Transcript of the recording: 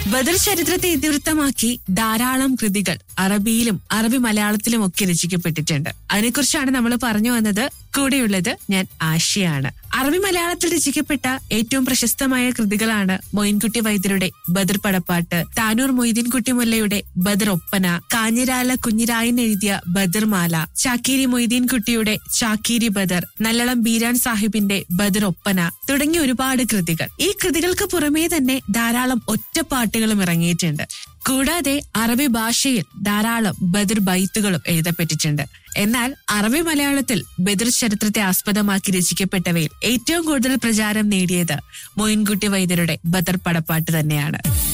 ബദർ ചരിത്രത്തെ ഇതിവൃത്തമാക്കി ധാരാളം കൃതികൾ അറബിയിലും അറബി മലയാളത്തിലും ഒക്കെ രചിക്കപ്പെട്ടിട്ടുണ്ട് അതിനെക്കുറിച്ചാണ് നമ്മൾ പറഞ്ഞു വന്നത് കൂടെയുള്ളത് ഞാൻ ആശയാണ് അറബി മലയാളത്തിൽ രചിക്കപ്പെട്ട ഏറ്റവും പ്രശസ്തമായ കൃതികളാണ് മൊയിൻകുട്ടി വൈദ്യരുടെ ബദർ പടപ്പാട്ട് താനൂർ മൊയ്തീൻകുട്ടി മുല്ലയുടെ ബദർ ഒപ്പന കാഞ്ഞിരാല കുഞ്ഞിരായൻ എഴുതിയ ബദർ മാല ചാക്കേരി മൊയ്തീൻകുട്ടിയുടെ ചാക്കേരി ബദർ നല്ലളം ബീരാൻ സാഹിബിന്റെ ബദർ ഒപ്പന തുടങ്ങിയ ഒരുപാട് കൃതികൾ ഈ കൃതികൾക്ക് പുറമേ തന്നെ ധാരാളം ഒറ്റപ്പാട്ടുകളും ഇറങ്ങിയിട്ടുണ്ട് കൂടാതെ അറബി ഭാഷയിൽ ധാരാളം ബദർ ബൈത്തുകളും എഴുതപ്പെട്ടിട്ടുണ്ട് എന്നാൽ അറബി മലയാളത്തിൽ ബദർ ചരിത്രത്തെ ആസ്പദമാക്കി രചിക്കപ്പെട്ടവയിൽ ഏറ്റവും കൂടുതൽ പ്രചാരം നേടിയത് മൊയിൻകുട്ടി വൈദ്യരുടെ ബദർ പടപ്പാട്ട് തന്നെയാണ്